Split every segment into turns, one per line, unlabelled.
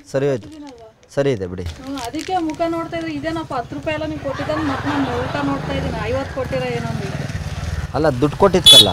ಸರಿ ಹೋಯ್ತು ಸರಿ ಇದೆ ಬಿಡಿ
ಹ್ಮ್, ಅದಕ್ಕೆ ಮುಖ ನೋಡ್ತಾ ಇದ್ರೆ ಇದೇನಪ್ಪ ಹತ್ತು ರೂಪಾಯಿ ಎಲ್ಲ ನೀವು ಕೊಟ್ಟಿದ್ದಾನೆ ಮತ್ತೆ ನಾನು ಊಟ ನೋಡ್ತಾ ಇದ್ದೀನಿ ಐವತ್ತು ಕೊಟ್ಟಿರ ಏನೋ ಒಂದು ಇದೆ.
ಅಲ್ಲ ದುಡ್ಡು ಕೊಟ್ಟಿದ್ಕಲ್ಲ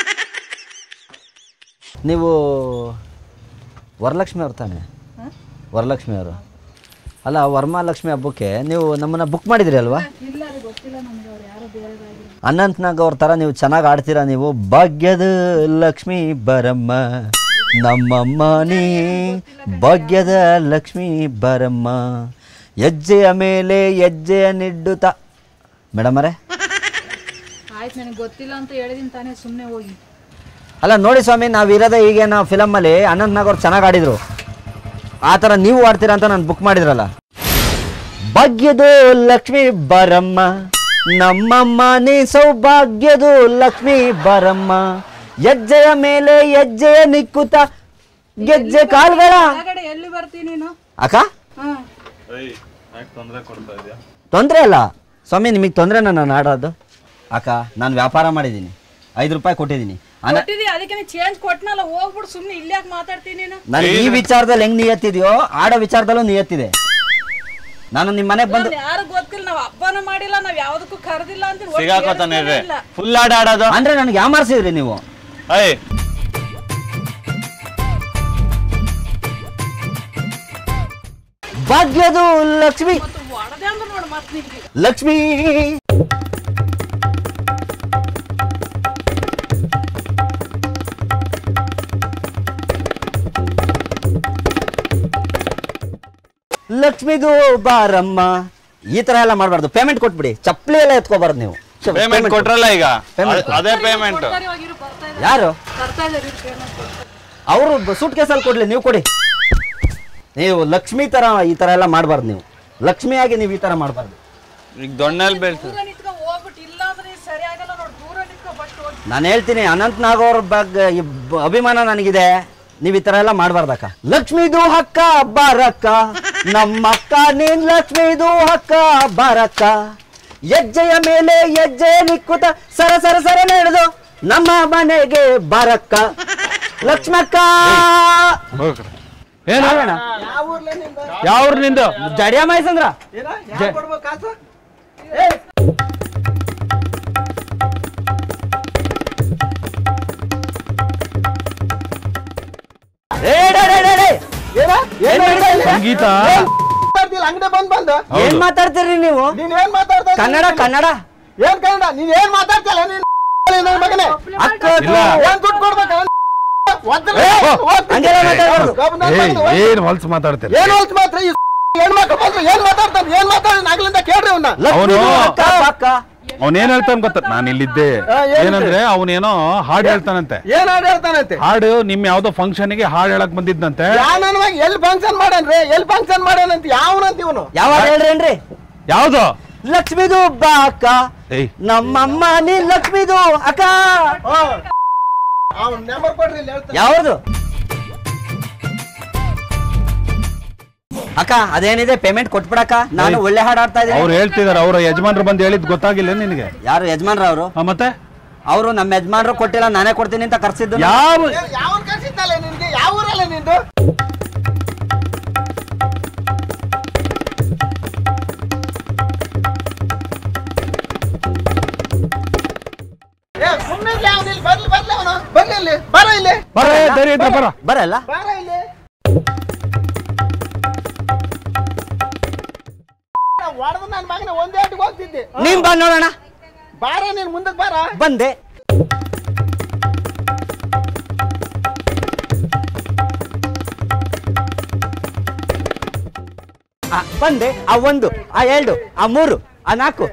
ನೀವು ವರಲಕ್ಷ್ಮಿ ಅವ್ರು ತಾನೆ
ಹ?
ವರಲಕ್ಷ್ಮಿ ಅವರು ಅಲ್ಲ ವರಮಹಾಲಕ್ಷ್ಮಿ ಹಬ್ಬಕ್ಕೆ ನೀವು ನಮ್ಮನ್ನು ಬುಕ್ ಮಾಡಿದ್ರಿ ಅಲ್ವಾ
ಇಲ್ಲ ಅದು ಗೊತ್ತಿಲ್ಲ ನಮ್ಗೆ ಅವ್ರು ಯಾರೋ ಬೇರೆದಾಗಿಲ್ಲ
ಅನಂತ್ನಾಗ್ ಅವ್ರ ಥರ ನೀವು ಚೆನ್ನಾಗಿ ಆಡ್ತೀರಾ ನೀವು ಭಾಗ್ಯದ ಲಕ್ಷ್ಮಿ ಬರಮ್ಮ ನಮ್ಮಮ್ಮ ನೀ ಭಾಗ್ಯದ ಲಕ್ಷ್ಮಿ ಬರಮ್ಮ ಹೆಜ್ಜೆಯ ಮೇಲೆ ಹೆಜ್ಜೆಯ ನಿಡ್ಡುತ್ತ ಮೇಡಮರೇ
ಆಯ್ತು ನನಗೆ ಗೊತ್ತಿಲ್ಲ ಅಂತ ಹೇಳಿದೀನಿ ತಾನೇ ಸುಮ್ಮನೆ ಹೋಗಿ
ಅಲ್ಲ ನೋಡಿ ಸ್ವಾಮಿ ನಾವು ಇರೋದೇ ಹೀಗೆ ನಾವು ಫಿಲಮಲ್ಲಿ ಅನಂತ್ನಾಗ್ ಅವ್ರು ಚೆನ್ನಾಗಿ ಆಡಿದ್ರು ಆ ಥರ ನೀವು ಆಡ್ತೀರಾ ಅಂತ ನಾನು ಬುಕ್ ಮಾಡಿದ್ರಲ್ಲ ಭಾಗ್ಯದ ಲಕ್ಷ್ಮಿ ಬರಮ್ಮ ನಮ್ಮಮ್ಮ ನೀ ಸೌಭಾಗ್ಯದ ಲಕ್ಷ್ಮಿ ಬರಮ್ಮ ಹೆಜ್ಜೆಯ ಮೇಲೆ ಹೆಜ್ಜೆಯ ನಿಕ್ಕುತ್ತ ಗೆಜ್ಜೆ ಕಾಲ್ಗಳ
ಹೊರಗಡೆ ಎಲ್ಲಿ ಬರ್ತೀನಿ ನೀನು
ಅಕ್ಕ
ಹಾಂ
ತೊಂದರೆ ಅಲ್ಲ ಸ್ವಾಮಿ ನಿಮಗೆ ತೊಂದರೆ ನಾನು ಆಡೋದು ಅಕ್ಕ ನಾನು ವ್ಯಾಪಾರ ಮಾಡಿದ್ದೀನಿ ಐದು ರೂಪಾಯಿ ಕೊಟ್ಟಿದ್ದೀನಿ ಅನ
ಕೊಟ್ಟಿದ್ದೀವಿ ಅದಕ್ಕೆ ನೀನು ಚೇಂಜ್ ಕೊಟ್ನಲ್ಲ ಹೋಗ್ಬಿಡು ಸುಮ್ಮನೆ ಇಲ್ಲಿ ಯಾಕೆ ಮಾತಾಡ್ತೀನಿ ನೀನು
ನಾನು ಈ ವಿಚಾರದಲ್ಲಿ ಹೆಂಗ್ ನಿಯತ್ತಿದೆಯೋ ಆಡೋ ವಿಚಾರದಲ್ಲೂ ನಿಯತ್ತಿದೆ ನಾನು ನಿಮ್ಮ ಮನೆಗೆ ಬಂದು
ಯಾರು ಗೊತ್ತಿಲ್ಲ ನಾವು ಹಬ್ಬನ ಮಾಡಿಲ್ಲ ನಾವು ಯಾವ್ದಕ್ಕೂ ಕರೆದಿಲ್ಲ ಅಂತ ಒಟ್ಟು
ಸಿಗಾಕೋತಾನೆ
ಕೇಳಿಸ್ತಾನೆ
ಇರ್ರಿ
ಇಲ್ಲ.
ಫುಲ್ ಆಡ ಆಡೋದು
ಅಂದ್ರೆ ನನಗೆ ಯಾಮಾರಿಸಿದ್ರಿ ನೀವು
ಐ
ಭಾಗ್ಯದ ಲಕ್ಷ್ಮಿ
ಮತ್ತು ಹೊಡೆದೆ ಅಂದ್ರೆ ನೋಡು ಮತ್ತೆ ನಿಮ್ಗೆ
ಲಕ್ಷ್ಮಿ ಲಕ್ಷ್ಮಿದು ಬಾರಮ್ಮ ಈ ತರ ಎಲ್ಲ ಮಾಡಬಾರ್ದು ಪೇಮೆಂಟ್ ಕೊಟ್ಬಿಡಿ ಚಪ್ಪಲಿ ಎಲ್ಲ ಎತ್ಕೋಬಾರ್ದು ನೀವು ಚ-
ಪೇಮೆಂಟ್
payment
ಕೊಟ್ರಲ್ಲ ಈಗ
Payment
ಅದ್- ಅದೇ ಪೇಮೆಂಟ್
ಕೊಡ್ತಾರೆ ಇವಾಗ ಇರು ಬರ್ತಾ ಇದ್ದಾರೆ
ಯಾರು
ಬರ್ತಾ ಇದ್ದಾರೆ ಇರು payment ಕೊಡ್ತಾರೆ.
ಅವರು ಸೂಟ್ ಕೇಸಲ್ಲಿ ಕೊಡ್ಲಿ ನೀವು ಕೊಡಿ ನೀವು ಲಕ್ಷ್ಮಿ ತರ ಈ ತರ ಎಲ್ಲ ಮಾಡಬಾರ್ದು ನೀವು ಲಕ್ಷ್ಮಿಯಾಗಿ ನೀವು ಈ ತರ ಮಾಡಬಾರ್ದು
ಈಗ ದೊಣ್ಣೆಲ್ ಬೀಳ್ತು
ದೂರ ನಿಂತ್ಕೊ ಹೋಗ್ಬಿಟ್ಟು ಇಲ್ಲ ಅಂದ್ರೆ ನೀನ್ ಸರಿ ಆಗಲ್ಲ ನೋಡು ದೂರ ನಿಂತ್ಕೊ ಫಸ್ಟ್ ಹೋಗಿ
ನಾನು ಹೇಳ್ತೀನಿ ಅನಂತ್ ನಾಗ್ ಅವ್ರ ಬಗ್ಗೆ ಈ ಬ- ಅಭಿಮಾನ ನನಗಿದೆ ನೀವ್ ಈ ತರ ಎಲ್ಲ ಮಾಡ್ಬಾರ್ದಕ್ಕ ಲಕ್ಷ್ಮಿದು ಹಕ್ಕ ಬಾರಕ್ಕ ನಮ್ಮಕ್ಕ ನೀನ್ ಲಕ್ಷ್ಮಿದು ಹಕ್ಕ ಬಾರಕ್ಕ ಹೆಜ್ಜೆಯ ಮೇಲೆ ಹೆಜ್ಜೆ ನಿಕ್ಕುತ್ತ ಸರ ಸರ ಸರ ನಡೆದು ನಮ್ಮ ಮನೆಗೆ ಬಾರಕ್ಕ ಲಕ್ಷ್ಮಕ್ಕ
ಏನು
ಯಾವಣ್ಣ?
ಯಾವ ನಿಂದು
ಜಡಿಯ ಮೈಸಂದ್ರ ಏ, ಡೇ, ಡೇ, ಡೇ, ಡೇ. ಏನ್ ಮಾಡ್ತಾ ಇದ್ದೀರಾ?
ಸಂಗೀತ
ಅಂಗಡಿ ಬಂದ್ ಬಂದ
ಏನ್ ಮಾತಾಡ್ತೀರಿ ನೀವು
ನೀನ್ ಏನ್ ಮಾತಾಡ್ತಾ ಇದ್ದೀಯ?
ಕನ್ನಡ ಕನ್ನಡ
ಏನ್ ಕನ್ನಡ ನೀನ್ ಏನ್ ಮಾತಾಡ್ತಿಲ್ಲ ನೀನ್ ನನ್ ಮಗನೇ
ಅಕ್ಕ
ಇಲ್ಲ.
ಏನ್ ದುಡ್ಡು ಕೊಡ್ಬೇಕ ಒದ್ದಲ್ಲ,
ಏ,
ಒದ್ದು.
ಹಂಗೆಲ್ಲ ಮಾತಾಡ್ಬಾರ್ದು.
ಗಬ್ಬು ನನ್
ಏಯ್
ಮಗನೇ, ಒದ್ದು.
ಏನ್ ಹೊಲ್ಸ್ ಮಾತಾಡ್ತಾರೆ
ಏನ್ ಹೊಲ್ಸ್ ಮಾತ್ರ ಈ ಹೆಣ್ಮಕ್ಳು ಬಂದ್ರು ಏನ್ ಮಾತಾಡ್ತಾನೆ ಏನ್ ಮಾತಾಡ ಆಗ್ಲಿಂದ ಕೇಳ್ರಿ ಅವ್ನ
ಲಕ್ಷ್ಮಿದು
ಅವನು-
ಅಕ್ಕ ಅಕ್ಕ
ಅವನ್ ಏನ್ ಹೇಳ್ತಾನ ಗೊತ್ತ ನಾನು ಇಲ್ಲಿದ್ದೆ
ಆ, ಏನಂತೆ?
ಏನಂದ್ರೆ ಅವನೇನೋ ಹಾಡ್ ಹೇಳ್ತಾನಂತೆ
ಏನ್ ಹಾಡು ಹೇಳ್ತಾನಂತೆ
ಹಾಡು ನಿಮ್ ಯಾವ್ದೋ ಫಂಕ್ಷನ್ ಗೆ ಹಾಡ್ ಹೇಳಕ್ ಬಂದಿದ್ನಂತೆ
ಯಾ ನನ್ ಮಗ ಎಲ್ಲಿ ಫಂಕ್ಷನ್ ಮಾಡನ್ರಿ ಎಲ್ಲಿ ಫಂಕ್ಷನ್ ಮಾಡಾನಂತ ಯಾವನಂತ ಇವನು
ಯಾವಾಗ ಹೇಳ್ರೇನ್ರಿ
ಯಾವ್ದು
ಲಕ್ಷ್ಮಿದು ಬಾ ಅಕ್ಕ
ಏಯ್
ನಮ್ಮಮ್ಮ ನೀ ಲಕ್ಷ್ಮಿದು ಅಕ್ಕ
ಅವ್ನ ನಂಬರ್ ಕೊಡ್ರಿ ಇಲ್ಲಿ ಹೇಳ್ತಾನೆ
ಯಾವ್ದು ಅಕ್ಕ ಅದೇನಿದೆ ಪೇಮೆಂಟ್ ಕೊಟ್ಬಿಡಕ್ಕ ನಾನು ಒಳ್ಳೆ ಹಾಡು ಆಡ್ತಾ
ಅವ್ರು
ಇದ್ದೀನಿ
ಹೇಳ್ತಿದಾರೆ ಅವ್ರ ಯಜಮಾನ್ರು ಬಂದು ಹೇಳಿದ್ ಗೊತ್ತಾಗಿಲ್ಲ ನಿನಗೆ
ಯಾರು ಯಜಮಾನ್ರ ಅವರು
ಆ, ಮತ್ತೆ
ಅವರು ನಮ್ಮ ಯಜಮಾನ್ರು ಕೊಟ್ಟಿಲ್ಲ ನಾನೇ ಕೊಡ್ತೀನಿ ಅಂತ ಕರ್ಸಿದ್ದು
ಯಾವ
ಯಾವ ಕರ್ಸಿದ್ದಲ್ಲ ನಿನ್ಗೆ ಯಾವ ಊರಲ್ಲ ನಿಂದು ಏ ಸುಮ್ಮನೆ ಯಾವ್ದು ಇಲ್ಲಿ ಬರ್ಲಿ ಬರ್ಲಿ ಅವನು ಬರ್ಲಿ ಇಲ್ಲಿ ಬರ ಇಲ್ಲಿ
ಬರ ಏ, ಧೈರ್ಯ ಇದ್ರೆ ಬರ
ಬರಲ್ಲ
ಬರ ಇಲ್ಲಿ ಹೊಡೆದು ನನ್ನ ಮಗನ ಒಂದೇ ಅಟ್ಟಿಗೆ ಹೋಗ್ತಿದ್ದೆ
ನೀನ್ ಬಾ ನೋಡೋಣ
ಬಾರ ನೀನ್ ಮುಂದಕ್ಕೆ ಬಾರ
ಬಂದೆ ಆ, ಬಂದೆ ಆ ಒಂದು ಆ ಎರಡು ಆ ಮೂರು ಆ ನಾಲ್ಕು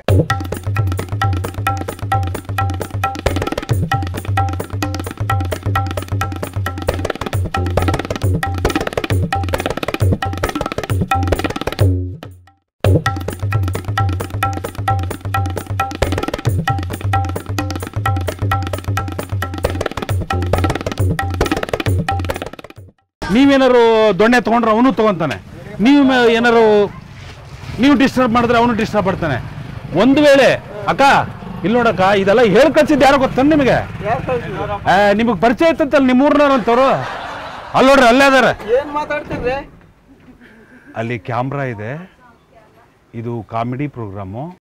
ನೀವೇನಾರು ದೊಣ್ಣೆ ತಗೊಂಡ್ರೆ ಅವನು ತಗೊಂತಾನೆ ನೀವು ಮ- ಏನಾರು ನೀವು ಡಿಸ್ಟರ್ಬ್ ಮಾಡಿದ್ರೆ ಅವನು ಡಿಸ್ಟರ್ಬ್ ಮಾಡ್ತಾನೆ ಒಂದು ವೇಳೆ ಅಕ್ಕ ಇಲ್ಲಿ ನೋಡಕ್ಕ ಇದೆಲ್ಲ ಹೇಳ್ ಕಳ್ಸಿದ್ದು ಯಾರೋ ಗೊತ್ತ ನಿಮಗೆ ನಿಮಗೆ ಪರಿಚಯ ಇತ್ತಂತಲ್ಲ ನಿಮ್ಮ ಊರ್ನವ್ರು ಅಂತವ್ರು ಅಲ್ಲಿ ನೋಡ್ರಿ ಅಲ್ಲೇ ಅದಾರೆ
ಏನ್ ಮಾತಾಡ್ತಿರ್ರಿ
ಅಲ್ಲಿ ಕ್ಯಾಮ್ರಾ ಇದೆ ಇದು ಕಾಮಿಡಿ ಪ್ರೋಗ್ರಾಮು